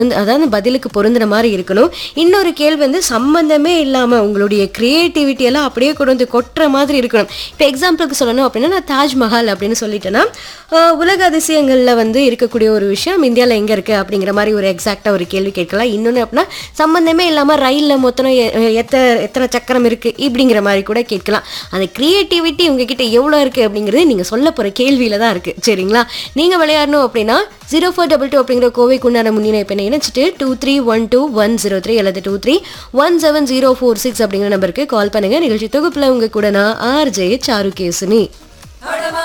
வந்து- அதாவது பதிலுக்கு பொருந்துற மாதிரி இருக்கணும் இன்னொரு கேள்வி வந்து சம்பந்தமே இல்லாம உங்களுடைய கிரியேட்டிவிட்டி எல்லாம் அப்படியே கொண்டு வந்து கொட்டுற மாதிரி இருக்கணும் இப்போ எக்ஸாம்பிளுக்கு சொல்லணும் அப்படின்னா நான் தாஜ்மஹால் அப்படின்னு சொல்லிட்டேன்னா ஆஹ், உலக அதிசயங்கள்ல வந்து இருக்கக்கூடிய ஒரு விஷயம் இந்தியாவில் எங்க இருக்கு அப்படிங்கிற மாதிரி ஒரு எக்ஸாக்டா ஒரு கேள்வி கேட்கலாம் இன்னொன்று அப்படின்னா சம்பந்தமே இல்லாம ரயில்ல மொத்தம் எ- எத்த எத்தனை சக்கரம் இருக்கு இப்படிங்கிற மாதிரி கூட கேட்கலாம் அந்த கிரியேட்டிவிட்டி உங்ககிட்ட எவ்வளோ இருக்கு அப்படிங்கிறது நீங்க சொல்ல போற கேள்வியில தான் இருக்கு சரிங்களா நீங்க விளையாடணும் அப்படின்னா ஜீரோ ஃபோர் டபுள் டூ அப்படிங்கிற கோவைக்கு உண்டான முன்னிலை பெண்ணை இணைச்சிட்டு two three one two one zero three அல்லது two three one seven zero four six அப்படிங்கிற நம்பருக்கு கால் பண்ணுங்க நிகழ்ச்சி தொகுப்புல உங்க கூட நான் ஆர்ஜே சாருகேசினி